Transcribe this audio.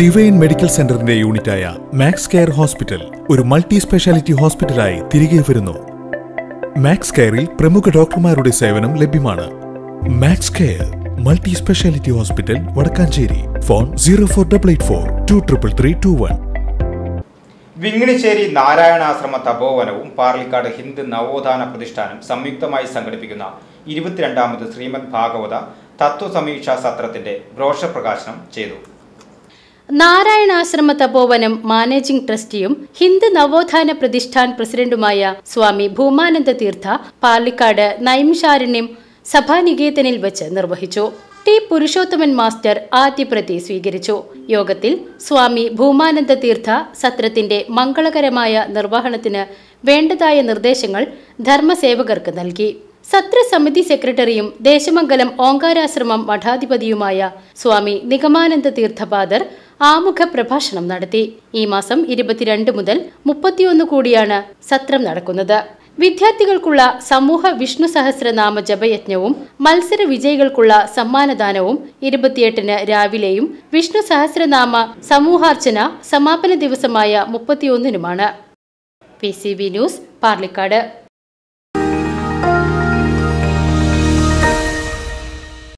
divine medical സെന്ററിന്റെ യൂണിറ്റായ Max Care hospital ഒരു മൾട്ടി സ്പെഷ്യാലിറ്റി ഹോസ്പിറ്റലായി തിരികെ വരുന്നു മാക്സ് കെയറിൽ പ്രമുഖ ഡോക്ടർമാരുടെ സേവനം ലഭ്യമാണ് Max Care multi speciality hospital Vadakkanchery phone zero four double eight four two triple three two one Vinginissery Narayanashrama തപോവനവും പാർലിക്കാട് ഹിന്ദു നവോത്ഥാന പ്രതിഷ്ഠാനം സംയുക്തമായി സംഘടിപ്പിക്കുന്ന ഇരുപത്തിരണ്ടാമത് ശ്രീമദ് ഭാഗവത തത്വസമീക്ഷാ സത്രത്തിന്റെ ബ്രോഷർ പ്രകാശനം ചെയ്തു നാരായണാശ്രമ തപോവനം മാനേജിംഗ് ട്രസ്റ്റിയും ഹിന്ദു നവോത്ഥാന പ്രതിഷ്ഠാൻ പ്രസിഡന്റുമായ സ്വാമി ഭൂമാനന്ദ തീർത്ഥ പാർലിക്കാട് നൈമിഷാരണ്യം സഭാനികേതനിൽ വെച്ച് നിർവഹിച്ചു ടി പുരുഷോത്തമൻ മാസ്റ്റർ ആദ്യപ്രതി സ്വീകരിച്ചു യോഗത്തിൽ സ്വാമി ഭൂമാനന്ദ തീർത്ഥ സത്രത്തിന്റെ മംഗളകരമായ നിർവഹണത്തിന് വേണ്ടതായ നിർദ്ദേശങ്ങൾ ധർമ്മസേവകർക്ക് നൽകി സത്രസമിതി സെക്രട്ടറിയും ദേശമംഗലം ഓങ്കാരാശ്രമം മഠാധിപതിയുമായ സ്വാമി നിഗമാനന്ദ തീർത്ഥപാദർ ആമുഖ പ്രഭാഷണം നടത്തി ഈ മാസം ഇരുപത്തിരണ്ട് മുതൽ മുപ്പത്തിയൊന്ന് കൂടിയാണ് സത്രം നടക്കുന്നത് വിദ്യാർത്ഥികൾക്കുള്ള സമൂഹ വിഷ്ണു സഹസ്രനാമ ജപയജ്ഞവും മത്സര വിജയികൾക്കുള്ള സമ്മാനദാനവും ഇരുപത്തിയെട്ടിന് രാവിലെയും വിഷ്ണു സഹസ്രനാമ സമൂഹാർച്ചന സമാപന ദിവസമായ മുപ്പത്തിയൊന്നിനുമാണ് P C B news Parlikkad